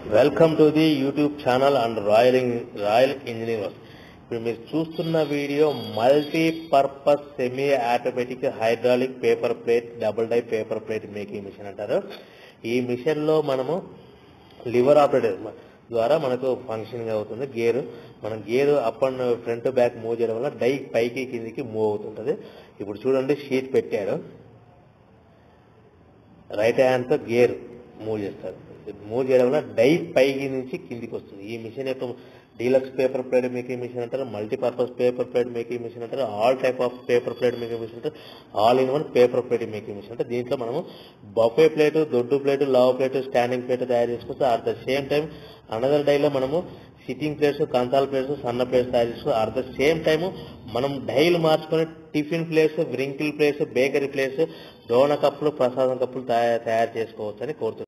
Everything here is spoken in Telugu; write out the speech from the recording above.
welcome to the YouTube channel and royal royal engineers ఇప్పుడు మీరు చూస్తున్న video multi purpose semi automatic hydraulic paper plate double die paper plate making machine అంటారు ఈ మిషన్ లో మనము లివర్ ఆపరేటర్ ద్వారా మనకు ఫంక్షనింగ్ అవుతుంది గేర్ మనం gear up and front back move చేయడం వల్ల డై పైకి కిందికి మూవ్ అవుతుంటది ఇప్పుడు చూడండి షీట్ పెట్టాడు రైట్ హ్యాండ్ తో గేర్ మూవ్ చేస్తారు మూవ్ చేయడం వల్ల డై పైకి నుంచి కిందికి వస్తుంది ఈ మిషన్ యొక్క deluxe paper plate making machine అంటారు multipurpose paper plate making machine అంటారు all type of paper plate making machine అంటారు all in one paper plate making machine అంటే దీంట్లో మనము బఫే ప్లేట్ దొడ్డు ప్లేట్ లావ్ ప్లేట్ స్టాండింగ్ ప్లేట్ తయారు చేసుకోవచ్చు at the same time another డైలో మనము సిట్టింగ్ ప్లేట్స్ కంచాల ప్లేట్స్ సన్న ప్లేట్స్ తయారు చేసుకో అట్ ద సేమ్ టైం మనం డైలు మార్చుకొని tiffin plates wrinkle plates bakery plates డోన కప్పులు ప్రసాదం కప్పులు తయారు చేసుకోవచ్చు అని కోరుతున్నాను